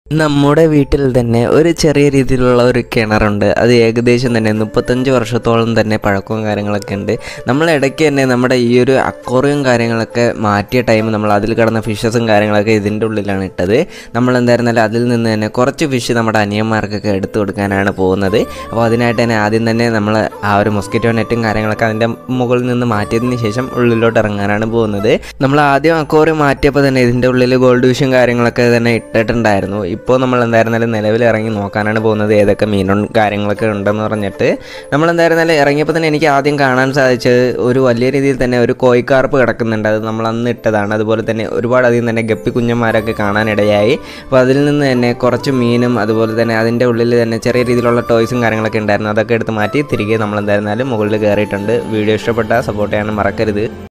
നമ്മുടെ വീട്ടിൽ തന്നെ ഒരു ചെറിയ രീതിയിലുള്ള ഒരു കിണറുണ്ട് അത് ഏകദേശം തന്നെ മുപ്പത്തഞ്ച് വർഷത്തോളം തന്നെ പഴക്കവും കാര്യങ്ങളൊക്കെ ഉണ്ട് നമ്മൾ ഇടയ്ക്ക് തന്നെ നമ്മുടെ ഈ ഒരു അക്വറിയും കാര്യങ്ങളൊക്കെ മാറ്റിയ ടൈം നമ്മൾ അതിൽ കിടന്ന ഫിഷസും കാര്യങ്ങളൊക്കെ ഇതിൻ്റെ ഉള്ളിലാണ് ഇട്ടത് നമ്മൾ എന്തായിരുന്നാലും അതിൽ നിന്ന് തന്നെ കുറച്ച് ഫിഷ് നമ്മുടെ അനിയന്മാർക്കൊക്കെ എടുത്തു കൊടുക്കാനാണ് പോകുന്നത് അപ്പോൾ അതിനായിട്ട് തന്നെ ആദ്യം തന്നെ നമ്മൾ ആ ഒരു മൊസ്കിറ്റോ നെറ്റും കാര്യങ്ങളൊക്കെ അതിൻ്റെ മുകളിൽ നിന്ന് മാറ്റിയതിന് ശേഷം ഉള്ളിലോട്ട് ഇറങ്ങാനാണ് പോകുന്നത് നമ്മൾ ആദ്യം അക്വറിയം മാറ്റിയപ്പോൾ തന്നെ ഇതിൻ്റെ ഉള്ളിൽ ഗോൾഡ് ഫിഷും കാര്യങ്ങളൊക്കെ തന്നെ ഇട്ടിട്ടുണ്ടായിരുന്നു ഇപ്പോൾ നമ്മൾ എന്തായിരുന്നാലും നിലവിൽ ഇറങ്ങി നോക്കാനാണ് പോകുന്നത് ഏതൊക്കെ മീനും കാര്യങ്ങളൊക്കെ ഉണ്ടെന്ന് പറഞ്ഞിട്ട് നമ്മൾ എന്തായിരുന്നാലും ഇറങ്ങിയപ്പോൾ തന്നെ എനിക്ക് ആദ്യം കാണാൻ സാധിച്ചത് ഒരു വലിയ രീതിയിൽ തന്നെ ഒരു കോയിക്കാർപ്പ് കിടക്കുന്നുണ്ട് അത് നമ്മൾ അന്ന് ഇട്ടതാണ് അതുപോലെ തന്നെ ഒരുപാട് അധികം തന്നെ ഗപ്പി കുഞ്ഞന്മാരൊക്കെ കാണാനിടയായി അപ്പോൾ അതിൽ നിന്ന് തന്നെ കുറച്ച് മീനും അതുപോലെ തന്നെ അതിൻ്റെ ഉള്ളിൽ തന്നെ ചെറിയ രീതിയിലുള്ള ടോയ്സും കാര്യങ്ങളൊക്കെ ഉണ്ടായിരുന്നു അതൊക്കെ എടുത്ത് മാറ്റി തിരികെ നമ്മൾ എന്തായിരുന്നാലും മുകളിൽ കയറിയിട്ടുണ്ട് വീഡിയോ ഇഷ്ടപ്പെട്ടാൽ സപ്പോർട്ട് ചെയ്യാൻ മറക്കരുത്